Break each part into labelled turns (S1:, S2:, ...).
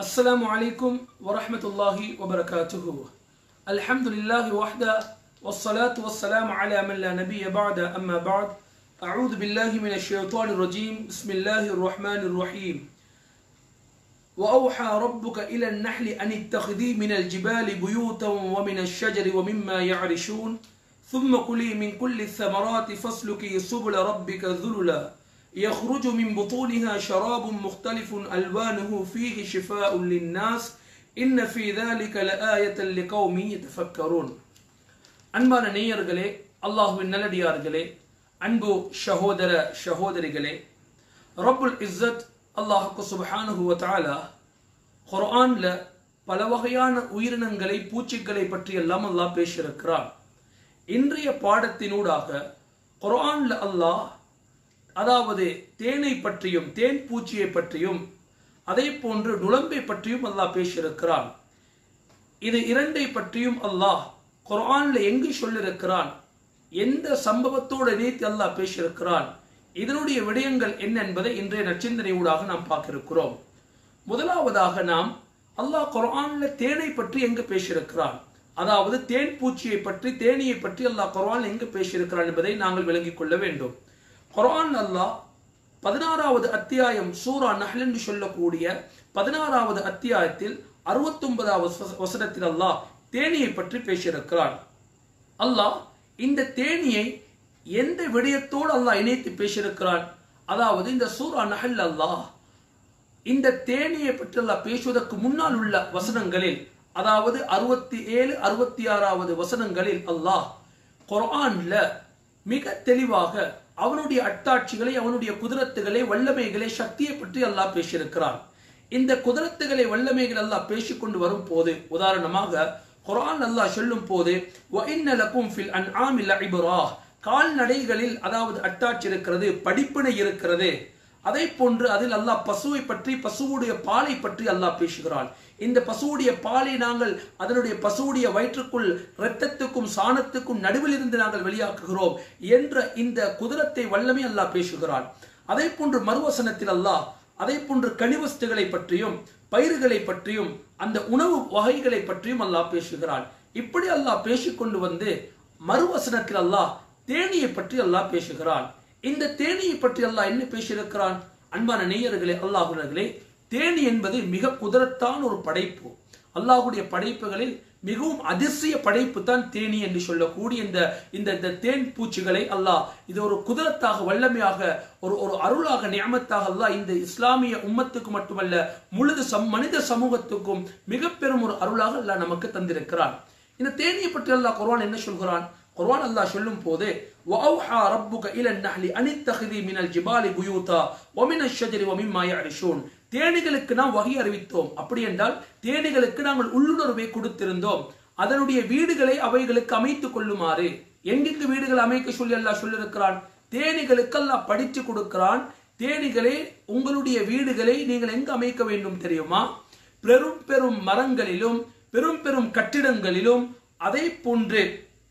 S1: السلام عليكم ورحمة الله وبركاته الحمد لله وحده والصلاة والسلام على من لا نبي بعد أما بعد أعوذ بالله من الشيطان الرجيم بسم الله الرحمن الرحيم وأوحى ربك إلى النحل أن اتخذي من الجبال بيوتا ومن الشجر ومما يعرشون ثم كلي من كل الثمرات فاسلكي سبل ربك ذللا يخرج من بطونها شراب مختلف ألوانه فيه شفاء للناس إن في ذلك لآية لقوم يتفكرون அன்பான நேயர்களே அல்லாஹுவின் நல்லடியார்களே அன்பு சகோதர சகோதரிகளே ரப்புல் இஸ்ஸத் அல்லாஹுக்கு சுபஹானஹு வ தஆலா குர்ஆன்ல பல வகையான உயிரினங்களை பூச்சிகளை பற்றி எல்லாம் அல்லாஹ் பேசியிருக்கிறான் இன்றைய பாடத்தினூடாக குர்ஆன்ல அல்லாஹ் அதாவது தேனை பற்றியும் தேன் பூச்சியை பற்றியும் அதே போன்று நுளம்பை பற்றியும் அல்லாஹ் பேசியிருக்கிறான் இது இரண்டை பற்றியும் அல்லாஹ் குர்ஆன்ல எங்கு சொல்லியிருக்கிறான் எந்த சம்பவத்தோடு இணைத்து அல்லாஹ் பேசியிருக்கிறான் இதனுடைய விடயங்கள் என்ன என்பதை இன்றைய நச்சிந்தனை ஊடாக நாம் பார்க்க இருக்கிறோம் முதலாவதாக நாம் அல்லாஹ் குர்ஆன்ல தேனை பற்றி எங்கு பேசியிருக்கிறான் அதாவது தேன் பூச்சியை பற்றி தேனியை பற்றி அல்லாஹ் குர்ஆன் எங்கு பேசியிருக்கிறான் என்பதை நாங்கள் விளங்கிக் கொள்ள வேண்டும் குர்ஆன் அல்லாஹ் பதினாறாவது அத்தியாயம் சூரா நஹ்ல் என்று சொல்லக்கூடிய பதினாறாவது அத்தியாயத்தில் அறுபத்தொன்பதாவது வசனத்தில் அல்லாஹ் தேனியை பற்றி பேசியிருக்கிறான் அல்லாஹ் இந்த தேனியை எந்த விடயத்தோடு அல்லாஹ் இணைத்து பேசியிருக்கிறான் அதாவது இந்த சூரா நஹல் அல்லாஹ் இந்த தேனியை பற்றி அல்லாஹ் பேசுவதற்கு முன்னால் உள்ள வசனங்களில் அதாவது அறுபத்தி ஏழு அறுபத்தி ஆறாவது வசனங்களில் அல்லாஹ் குர்ஆன்ல மிக தெளிவாக அவனுடைய அட்டாட்சிகளை அவனுடைய குதிரத்துகளை வல்லமைகளை சக்தியை பற்றி அல்லாஹ் பேசியிருக்கிறான் இந்த குதிரத்துகளை வல்லமைகள் அல்லாஹ் பேசிக்கொண்டு வரும் போது உதாரணமாக குர்ஆன் அல்லாஹ் சொல்லும் போது வஇன்ன லகும் ஃபில் அன்ஆமி லஇப்ரா கால்நடைகளில் அதாவது அட்டாட்சி இருக்கிறது படிப்பினை இருக்கிறது அதே போன்று அதில் அல்லாஹ் பசுவை பற்றி பசுவுடைய பாலை பற்றி அல்லாஹ் பேசுகிறான் இந்த பசுவுடைய பாலை நாங்கள் அதனுடைய பசுவுடைய வயிற்றுக்குள் இரத்தத்துக்கும் சாணத்துக்கும் நடுவில் இருந்து நாங்கள் வெளியாக்குகிறோம் என்ற இந்த குதிரத்தை வல்லமை அல்லாஹ் பேசுகிறான் அதே போன்று மறுவசனத்தில் அல்லாஹ் அதே போன்று கனிவஸ்துகளை பற்றியும் பயிர்களை பற்றியும் அந்த உணவு வகைகளை பற்றியும் அல்லாஹ் பேசுகிறான் இப்படி அல்லாஹ் பேசிக்கொண்டு வந்து மறுவசனத்தில் அல்லாஹ் தேனியை பற்றி அல்லாஹ் பேசுகிறான் இந்த தேனியை பற்றி அல்லாஹ் என்ன பேசியிருக்கிறான் அன்பான நேயர்களே அல்லாஹுனர்களே தேனி என்பது மிக குதிரத்தான ஒரு படைப்பு அல்லாஹுடைய படைப்புகளில் மிகவும் அதிசய படைப்பு தான் தேனி என்று சொல்லக்கூடிய இந்த இந்த இந்த தேன் பூச்சிகளை அல்லாஹ் இது ஒரு குதிரத்தாக வல்லமையாக ஒரு ஒரு அருளாக நியமத்தாக அல்லாஹ் இந்த இஸ்லாமிய உம்மத்துக்கு மட்டுமல்ல முழுது சம் மனித சமூகத்துக்கும் மிக பெரும் ஒரு அருளாக அல்லாஹ் நமக்கு தந்திருக்கிறான் இந்த தேனியை பற்றி அல்லாஹ் குர்ஆன் என்ன சொல்கிறான் குர்ஆன் அல்லாஹ் சொல்லும் போது وأوحى ربك إلى النحل أن اتخذي من الجبال بيوتا ومن الشجر ومما يعرشون தேனிகளுக்கு நாம் வகை அறிவித்தோம் அப்படி என்றால் தேனிகளுக்கு நாங்கள் உள்ளுணர்வை கொடுத்திருந்தோம் அதனுடைய வீடுகளை அவைகளுக்கு அமைத்துக் கொள்ளுமாறு எங்கெங்கு வீடுகள் அமைக்க சொல்லி அல்லாஹ் சொல்லியிருக்கிறான் தேனிகளுக்கு அல்லாஹ் படித்து கொடுக்கிறான் தேனிகளே உங்களுடைய வீடுகளை நீங்கள் எங்கு அமைக்க வேண்டும் தெரியுமா பெரும் பெரும் மரங்களிலும் பெரும் பெரும் கட்டிடங்களிலும் அதே போன்று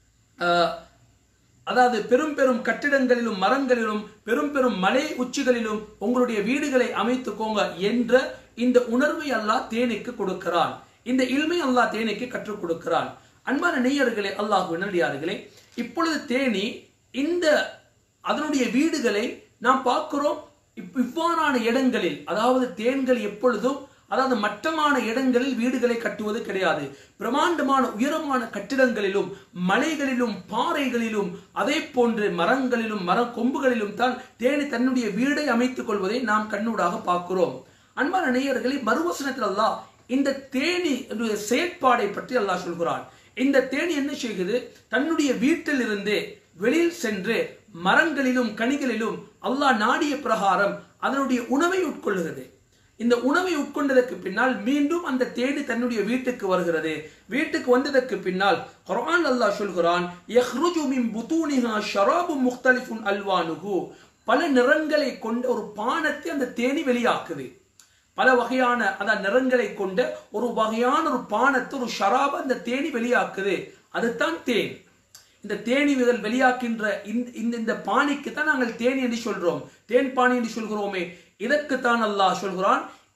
S1: அதாவது பெரும் பெரும் கட்டிடங்களிலும் மரங்களிலும் பெரும் பெரும் மலை உச்சிகளிலும் உங்களுடைய வீடுகளை அமைத்துக்கோங்க என்ற இந்த உணர்வை அல்லாஹ் தேனிக்கு கொடுக்கிறான் இந்த இல்மை அல்லாஹ் தேனிக்கு கற்றுக் கொடுக்கிறான் அன்பான நெய்யர்களே அல்லாஹ் நல்லடியார்களே இப்பொழுது தேனி இந்த அதனுடைய வீடுகளை நாம் பார்க்கிறோம் இவ்வாறான இடங்களில் அதாவது தேன்கள் எப்பொழுதும் அதாவது மட்டமான இடங்களில் வீடுகளை கட்டுவது கிடையாது பிரமாண்டமான உயரமான கட்டிடங்களிலும் மலைகளிலும் பாறைகளிலும் அதே போன்று மரங்களிலும் மர கொம்புகளிலும் தான் தேனி தன்னுடைய வீடை அமைத்துக் கொள்வதை நாம் கண்ணூடாக பார்க்கிறோம் அன்பான நேயர்களை மறுவசனத்தில் அல்லாஹ் இந்த தேனி செயற்பாடை பற்றி அல்லாஹ் சொல்கிறான் இந்த தேனி என்ன செய்கிறது தன்னுடைய வீட்டில் இருந்து வெளியில் சென்று மரங்களிலும் கனிகளிலும் அல்லாஹ் நாடிய பிரகாரம் அதனுடைய உணவை உட்கொள்கிறது இந்த உணவை உட்கொண்டதற்கு பின்னால் மீண்டும் அந்த தேடி தன்னுடைய வீட்டுக்கு வருகிறது வீட்டுக்கு வந்ததற்கு பின்னால் குர்ஆன் அல்லாஹ் சொல்கிறான் யஹ்ருஜு மின் புதூனிஹா ஷராபும் முக்தலிஃபுன் அல்வானுஹு பல நிறங்களை கொண்ட ஒரு பானத்தை அந்த தேனி வெளியாக்குது பல வகையான அதான் நிறங்களை கொண்ட ஒரு வகையான ஒரு பானத்தை ஒரு ஷராப அந்த தேனி வெளியாக்குது அதுதான் தேன் இந்த தேனி விதல் வெளியாக்கின்ற இந்த இந்த பானிக்கு தான் நாங்கள் தேனி என்று சொல்றோம் தேன் பானி என்று சொல்கிறோமே இதற்குத்தான் அல்லாஹ் சொல்கிறான்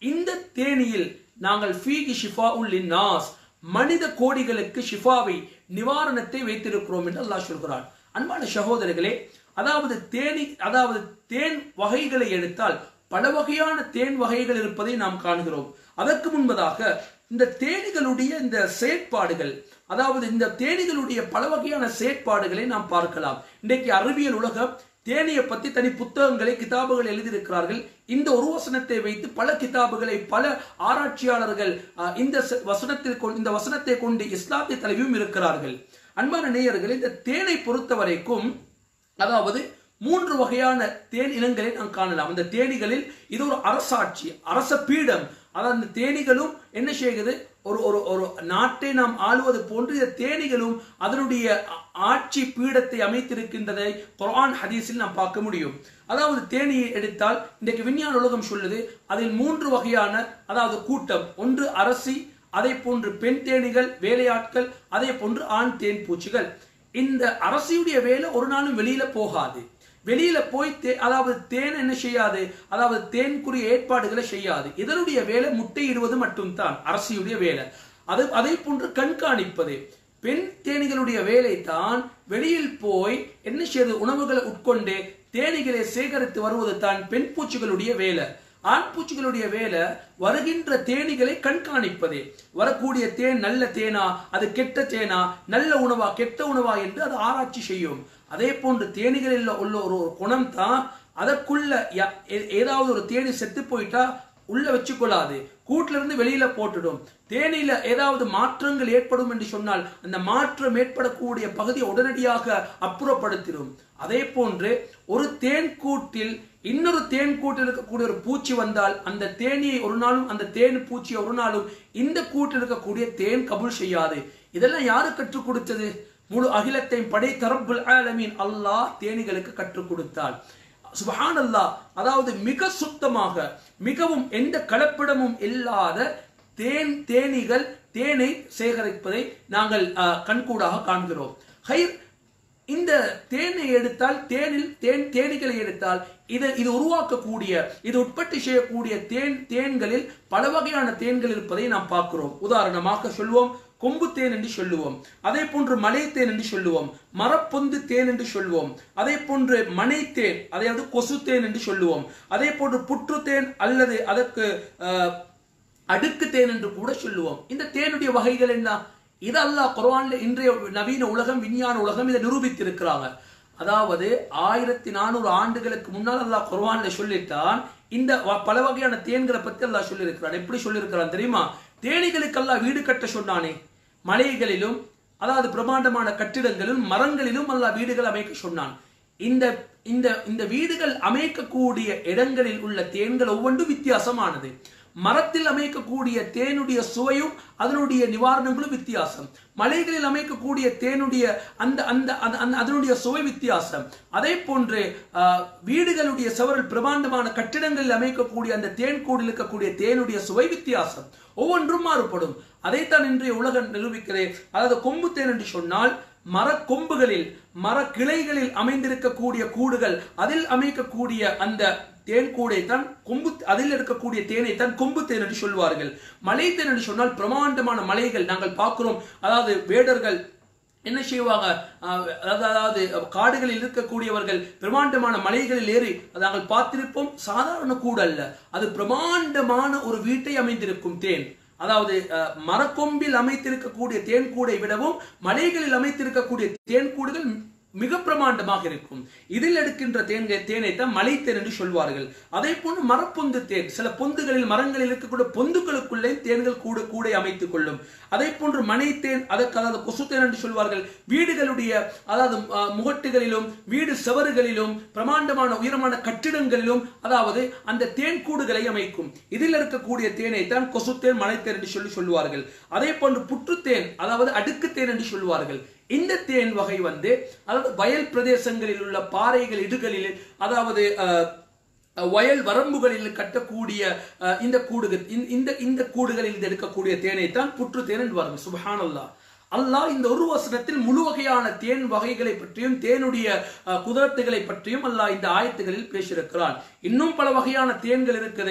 S1: இந்த தேனியில் நாங்கள் ஃபீகி ஷிஃபா உல் நாஸ் மனித கோடிகளுக்கு ஷிஃபாவை நிவாரணத்தை வைத்திருக்கிறோம் என்று அல்லாஹ் சொல்கிறான் அன்பான சகோதரர்களே அதாவது தேனி அதாவது தேன் வகைகளை எடுத்தால் பல வகையான தேன் வகைகள் இருப்பதை நாம் காண்கிறோம் அதற்கு முன்பதாக இந்த தேனிகளுடைய இந்த செயற்பாடுகள் அதாவது இந்த தேனிகளுடைய பல வகையான செயற்பாடுகளை நாம் பார்க்கலாம் இன்றைக்கு அறிவியல் உலகம் தேனியை பத்தி தனி புத்தகங்களை கிதாபுகள் எழுதியிருக்கிறார்கள் இந்த ஒரு வசனத்தை வைத்து பல கிதாபுகளை பல ஆராய்ச்சியாளர்கள் அஹ், இந்த ச- வசனத்தில் கொண்டு- இந்த வசனத்தை கொண்டு இஸ்லாத்தை தழுவியும் இருக்கிறார்கள் அன்பான நேயர்கள் இந்த தேனை பொறுத்த வரைக்கும் அதாவது மூன்று வகையான தேன் இனங்களை நாம் காணலாம் அந்த தேனிகளில் இது ஒரு அரசாட்சி அரச பீடம் அதாவது அந்த தேனிகளும் என்ன செய்கிறது ஒரு ஒரு ஒரு நாட்டை நாம் ஆளுவது போன்று இந்த தேனிகளும் அதனுடைய ஆ- ஆட்சி பீடத்தை அமைத்திருக்கின்றதை குர்ஆன் ஹதீஸில் நாம் பார்க்க முடியும் அதாவது தேனியை எடுத்தால் இன்றைக்கு விஞ்ஞான உலகம் சொல்லுது அதில் மூன்று வகையான அதாவது கூட்டம் ஒன்று அரசி அதே போன்று பெண் தேனிகள் வேலையாட்கள் அதே போன்று ஆண் தேன் பூச்சிகள் இந்த அரசியுடைய வேலை ஒரு நாளும் வெளியில போகாது வெளியில போய் தே- அதாவது தேன் என்ன செய்யாது அதாவது தேன்குரிய ஏற்பாடுகளை செய்யாது இதனுடைய வேலை முட்டையிடுவது மட்டும்தான் அரசியுடைய வேலை அது அதே போன்று கண்காணிப்பது பெண் தேனிகளுடைய வேலை தான் வெளியில் போய் என்ன செய்வது உணவுகளை உட்கொண்டு தேனிகளை சேகரித்து வருவது தான் பெண் பூச்சிகளுடைய வேலை ஆண் பூச்சிகளுடைய வேலை வருகின்ற தேனிகளை கண்காணிப்பதே வரக்கூடிய தேன் நல்ல தேனா அது கெட்ட தேனா நல்ல உணவா கெட்ட உணவா என்று அது ஆராய்ச்சி செய்யும் அதே போன்று தேனிகளில் உள்ள ஒரு ஒரு குணம் தான் அதற்குள்ள ய- ஏ- ஏதாவது ஒரு தேனி செத்து போயிட்டா உள்ள வச்சுக்கொள்ளாது கூட்டுல இருந்து வெளியில போட்டுடும் தேனில ஏதாவது மாற்றங்கள் ஏற்படும் என்று சொன்னால் அந்த மாற்றம் ஏற்படக்கூடிய பகுதியை உடனடியாக அப்புறப்படுத்திடும் அதே போன்று ஒரு தேன் கூட்டில் இன்னொரு தேன் கூட்டில் இருக்கக்கூடிய ஒரு பூச்சி வந்தால் அந்த தேனியை ஒரு நாளும் அந்த தேன் பூச்சியை ஒரு நாளும் இந்த கூட்டில் இருக்கக்கூடிய தேன் கபூல் செய்யாது இதெல்லாம் யாரு கற்றுக் கொடுத்தது முழு அகிலத்தையும் படை தரப்புல் ஆலமீன் அல்லாஹ் தேனிகளுக்கு கற்றுக் கொடுத்தாள் சுபஹான் அல்லாஹ் அதாவது மிக சுத்தமாக மிகவும் எந்த கலப்பிடமும் இல்லாத தேன் தேனீகள் தேனை சேகரிப்பதை நாங்கள் அஹ், கண்கூடாக காண்கிறோம் ஹைர் இந்த தேனை எடுத்தால் தேனில் தேன் தேனீகளை எடுத்தால் இதை இது உருவாக்கக்கூடிய இது உற்பத்தி செய்யக்கூடிய தேன் தேன்களில் பல வகையான தேன்கள் இருப்பதை நாம் பார்க்கிறோம் உதாரணமாக சொல்வோம் கொம்பு தேன் என்று சொல்லுவோம் அதே போன்று மலை தேன் என்று சொல்லுவோம் மரப்பொந்து தேன் என்று சொல்லுவோம் அதே போன்று மனை தேன் அதாவது கொசு தேன் என்று சொல்லுவோம் அதே போன்று புற்று தேன் அல்லது அதற்கு அஹ், அடுக்கு தேன் என்று கூட சொல்லுவோம் இந்த தேனுடைய வகைகள் என்ன இது அல்லாஹ் குர்ஆன்ல இன்றைய நவீன உலகம் விஞ்ஞான உலகம் இதை நிரூபித்திருக்கிறாங்க அதாவது ஆயிரத்தி நானூறு ஆண்டுகளுக்கு முன்னால் அல்லாஹ் குர்ஆன்ல சொல்லிட்டான் இந்த வ- பல வகையான தேன்களை பத்தி அல்லாஹ் சொல்லியிருக்கிறான் எப்படி சொல்லியிருக்கிறான் தெரியுமா தேனீகளுக்கு அல்லாஹ் வீடு கட்ட சொன்னானே மலைகளிலும் அதாவது பிரமாண்டமான கட்டிடங்களிலும் மரங்களிலும் அல்லாஹ் வீடுகள் அமைக்க சொன்னான் இந்த இந்த இந்த வீடுகள் அமைக்கக்கூடிய இடங்களில் உள்ள தேன்கள் ஒவ்வொன்றும் வித்தியாசமானது மரத்தில் அமைக்கக்கூடிய தேனுடைய சுவையும் அதனுடைய நிவாரணங்களும் வித்தியாசம் மலைகளில் அமைக்கக்கூடிய தேனுடைய அந்த அந்த அந்த- அந்த- அதனுடைய சுவை வித்தியாசம் அதே போன்று ஆஹ், வீடுகளுடைய செவரல் பிரமாண்டமான கட்டிடங்களில் அமைக்கக்கூடிய அந்த தேன் கூடில் இருக்கக்கூடிய தேனுடைய சுவை வித்தியாசம் ஒவ்வொன்றும் மாறுபடும் அதைத்தான் இன்றைய உலகம் நிரூபிக்கிறேன் அதாவது கொம்பு தேன் என்று சொன்னால் மரக்கொம்புகளில் மர கிளைகளில் அமைந்திருக்கக்கூடிய கூடுகள் அதில் அமைக்கக்கூடிய அந்த தேன் கூடை தான் கொம்பு அதில் இருக்கக்கூடிய தேனை தான் கொம்பு தேன் என்று சொல்வார்கள் மலை தேன் என்று சொன்னால் பிரமாண்டமான மலைகள் நாங்கள் பார்க்கிறோம் அதாவது வேடர்கள் என்ன செய்வாங்க ஆஹ் அதாவது அதாவது காடுகளில் இருக்கக்கூடியவர்கள் பிரமாண்டமான மலைகளில் ஏறி அதை நாங்கள் பார்த்திருப்போம் சாதாரண கூடு அல்ல அது பிரமாண்டமான ஒரு வீட்டை அமைந்திருக்கும் தேன் அதாவது அஹ், மரக்கொம்பில் அமைத்திருக்கக்கூடிய தேன் கூடை விடவும் மலைகளில் அமைத்திருக்கக்கூடிய தேன் கூடுகள் மிக பிரமாண்டமாக இருக்கும் இதில் எடுக்கின்ற தேன்கள் தேனை தான் மலைத்தேன் என்று சொல்வார்கள் அதே போன்று மரப்பொந்து தேன் சில பொந்துகளில் மரங்களில் இருக்கக்கூடிய பொந்துகளுக்குள்ளே தேன்கள் கூட கூடை அமைத்துக் கொள்ளும் அதே போன்று மனைத்தேன் அதற்கு அதாவது கொசுத்தேன் என்று சொல்வார்கள் வீடுகளுடைய அதாவது அஹ், முகட்டுகளிலும் வீடு செவறுகளிலும் பிரமாண்டமான உயரமான கட்டிடங்களிலும் அதாவது அந்த தேன் கூடுகளை அமைக்கும் இதில் இருக்கக்கூடிய தேனை தான் கொசுத்தேன் மலைத்தேன் என்று சொல்லி சொல்வார்கள் அதே போன்று புற்றுத்தேன் அதாவது அடுக்குத்தேன் என்று சொல்வார்கள் இந்த தேன் வகை வந்து அதாவது வயல் பிரதேசங்களில் உள்ள பாறைகள் இடுகளில் அதாவது அஹ், வயல் வரம்புகளில் கட்டக்கூடிய அஹ், இந்த கூடுகள் இந்த- இந்த இந்த கூடுகளில் இது எடுக்கக்கூடிய தேனை தான் புற்று தேன் என்பார்கள் சுபஹானல்லாஹ் அல்லாஹ் இந்த ஒரு வசனத்தில் முழு வகையான தேன் வகைகளை பற்றியும் தேனுடைய அஹ், குதிரத்துகளை பற்றியும் அல்லாஹ் இந்த ஆயத்துகளில் பேசியிருக்கிறான் இன்னும் பல வகையான தேன்கள் இருக்குது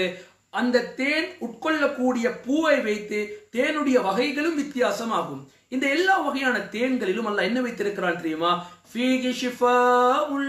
S1: அந்த தேன் உட்கொள்ளக்கூடிய பூவை வைத்து தேனுடைய வகைகளும் வித்தியாசமாகும் இந்த எல்லா வகையான தேன்களிலும் அல்லாஹ் என்ன வைத்திருக்கிறான் தெரியுமா ஃபீகி ஷிஃபாஉல்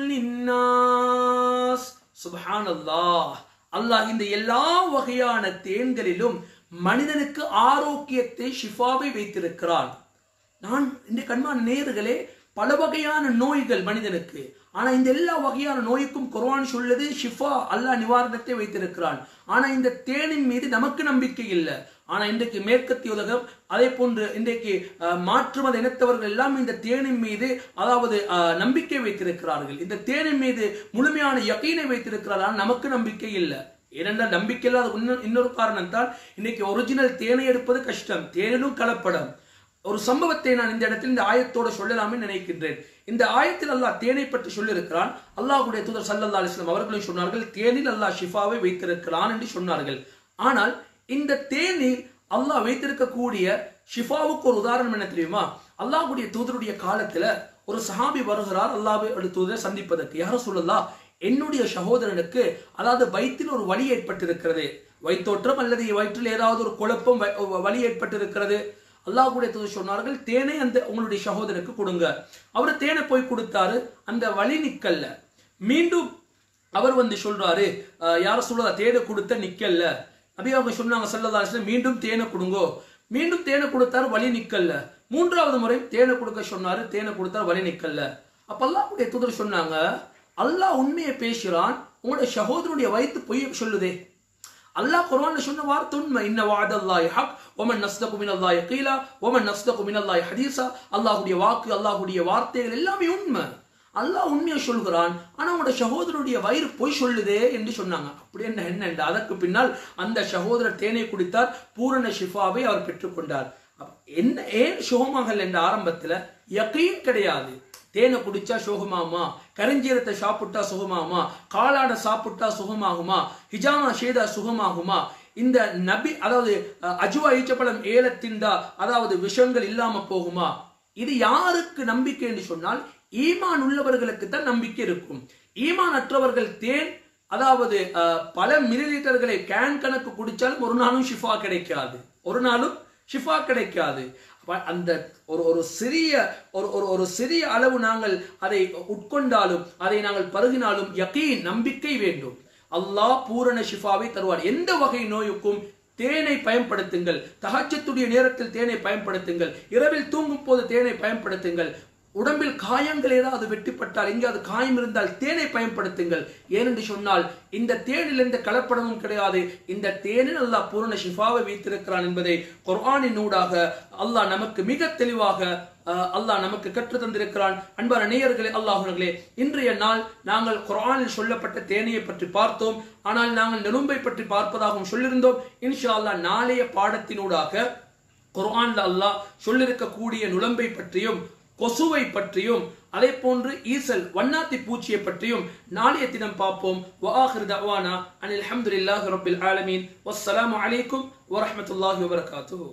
S1: லின்னாஸ் சுப்ஹானல்லாஹ் அல்லாஹ் இந்த எல்லா வகையான தேன்களிலும் மனிதனுக்கு ஆரோக்கியத்தை ஷிஃபாவை வைத்திருக்கிறான் நான் இந்த கண்மான நேயர்களே பல வகையான நோய்கள் மனிதனுக்கு ஆனா இந்த எல்லா வகையான நோய்க்கும் குர்ஆன் சொல்லுது ஷிஃபா அல்லாஹ் நிவாரணத்தை வைத்திருக்கிறான் ஆனா இந்த தேனின் மீது நமக்கு நம்பிக்கை இல்லை ஆனா இன்றைக்கு மேற்கத்திய உலகம் அதே போன்று இன்றைக்கு அஹ், மாற்று மத இனத்தவர்கள் எல்லாம் இந்த தேனின் மீது அதாவது அஹ், நம்பிக்கை வைத்திருக்கிறார்கள் இந்த தேனின் மீது முழுமையான யக்கீனை வைத்திருக்கிறார்கள் ஆனா நமக்கு நம்பிக்கை இல்லை ஏனென்றால் நம்பிக்கை இல்லாத இன்னொரு இன்னொரு காரணம் தான் இன்னைக்கு ஒரிஜினல் தேனை எடுப்பது கஷ்டம் தேனிலும் கலப்படம் ஒரு சம்பவத்தை நான் இந்த இடத்தில் இந்த ஆயத்தோட சொல்லலாமே நினைக்கின்றேன் இந்த ஆயத்தில் அல்லாஹ் தேனை பற்றி சொல்லியிருக்கிறான் அல்லாஹ்வுடைய தூதர் சல்லல்லா அலிஸ்லாம் அவர்களும் சொன்னார்கள் தேனில் அல்லாஹ் ஷிஃபாவை வைத்திருக்கிறான் என்று சொன்னார்கள் ஆனால் இந்த தேனில் அல்லாஹ் வைத்திருக்கக்கூடிய ஷிஃபாவுக்கு ஒரு உதாரணம் என்ன தெரியுமா அல்லாஹ்வுடைய தூதருடைய காலத்துல ஒரு சஹாபி வருகிறார் அல்லாஹ்வுடைய தூதரை சந்திப்பதற்கு யார சொல்லலாம் என்னுடைய சகோதரனுக்கு அதாவது வயிற்றில் ஒரு வலி ஏற்பட்டிருக்கிறது வயிற்றோற்றம் அல்லது வயிற்றில் ஏதாவது ஒரு குழப்பம் வ- வலி ஏற்பட்டிருக்கிறது அல்லாஹ்வுடைய தூதர் சொன்னார்கள் தேனை அந்த உங்களுடைய சகோதரனுக்கு கொடுங்க அவர் தேனை போய் கொடுத்தாரு அந்த வலி நிக்கல்ல மீண்டும் அவர் வந்து சொல்றாரு அஹ், யார சொல்றதா தேனை கொடுத்த நிக்கல்ல நபி அவங்க சொன்னாங்க சல்லல்லாஹு அலைஹி வஸல்லம், மீண்டும் தேனை கொடுங்கோ மீண்டும் தேனை கொடுத்தாரு வலி நிக்கல்ல மூன்றாவது முறை தேனை கொடுக்க சொன்னாரு தேனை கொடுத்தாரு வலி நிக்கல்ல அப்ப அல்லாஹ்வுடைய தூதர் சொன்னாங்க அல்லாஹ் உண்மையை பேசுறான் உங்களுடைய சகோதரனுடைய வயிற்று பொய் சொல்லுதே அல்லாஹ் குர்ஆன்ல சொன்ன வார்த்தை உண்மை இன்ன வஅதல்லாஹி ஹக் வமன் நஸ்தகு மினல்லாஹி கீலா வமன் நஸ்தகு மினல்லாஹி ஹதீஸா அல்லாஹ்வுடைய வாக்கு அல்லாஹ்வுடைய வார்த்தைகள் எல்லாமே உண்மை அல்லாஹ் உண்மையை சொல்கிறான் ஆனா உங்களோட சகோதரனுடைய வயிறு பொய் சொல்லுதே என்று சொன்னாங்க அப்படி என்ன என்ன அதற்கு பின்னால் அந்த சகோதரர் தேனை குடித்தார் பூரண ஷிஃபாவை அவர் பெற்றுக்கொண்டார் அப்ப என்ன ஏன் சுகமாகல் என்ற ஆரம்பத்துல யக்கீன் கிடையாது தேனை குடிச்சா சுகமாகுமா கரிஞ்சீரத்தை சாப்பிட்டா சுகமாகுமா காளான சாப்பிட்டா சுகமாகுமா ஹிஜாமா செய்தா சுகமாகுமா இந்த நபி அதாவது அஹ், அஜுவா ஈச்சப்பழம் ஏலத்திண்டா அதாவது விஷங்கள் இல்லாம போகுமா இது யாருக்கு நம்பிக்கை என்று சொன்னால் ஈமான் உள்ளவர்களுக்கு தான் நம்பிக்கை இருக்கும் ஈமான் அற்றவர்கள் தேன் அதாவது அஹ், பல மில்லி லிட்டர்களை கேன் கணக்கு குடிச்சாலும் ஒரு நாளும் ஷிஃபா கிடைக்காது ஒரு நாளும் ஷிஃபா கிடைக்காது அப்ப அந்த ஒரு ஒரு சிறிய ஒரு ஒரு ஒரு சிறிய அளவு நாங்கள் அதை உட்கொண்டாலும் அதை நாங்கள் பருகினாலும் யகீன் நம்பிக்கை வேண்டும் அல்லாஹ் பூரண ஷிஃபாவை தருவார் எந்த வகை நோயுக்கும் தேனை பயன்படுத்துங்கள் தஹஜ்ஜத்துடைய நேரத்தில் தேனை பயன்படுத்துங்கள் இரவில் தூங்கும் போது தேனை பயன்படுத்துங்கள் உடம்பில் காயங்கள் ஏதாவது வெட்டிப்பட்டால் எங்கேயாவது காயம் இருந்தால் தேனை பயன்படுத்துங்கள் ஏனென்று சொன்னால் இந்த தேனில் எந்த கலப்படமும் கிடையாது இந்த தேனில் அல்லாஹ் பூரண ஷிஃபாவை வைத்திருக்கிறான் என்பதை குர்ஆனின் ஊடாக அல்லாஹ் நமக்கு மிக தெளிவாக அஹ், அல்லாஹ் நமக்கு கற்று தந்திருக்கிறான் அன்பான நேயர்களே அல்லாஹுனர்களே இன்றைய நாள் நாங்கள் குர்ஆனில் சொல்லப்பட்ட தேனையை பற்றி பார்த்தோம் ஆனால் நாங்கள் நெரும்பை பற்றி பார்ப்பதாகவும் சொல்லியிருந்தோம் இன்ஷா அல்லாஹ் நாளைய பாடத்தினூடாக குர்ஆன்ல அல்லாஹ் சொல்லிருக்கக்கூடிய நுளம்பை பற்றியும் கொசுவை பற்றியும் அதே போன்று ஈசல் வண்ணாத்தி பூச்சியை பற்றியும் நாளைய தினம் பார்ப்போம் வஆஹிர் தஅவானா அனில் ஹம்துலில்லாஹி ரப்பில் ஆலமீன் வஸ்ஸலாமு அலைக்கும் வரஹ்மத்துல்லாஹி வபரகாத்துஹு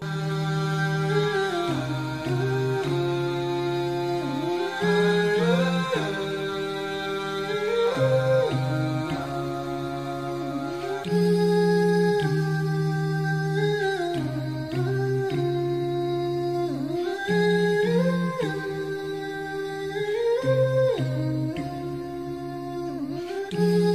S2: Thank you.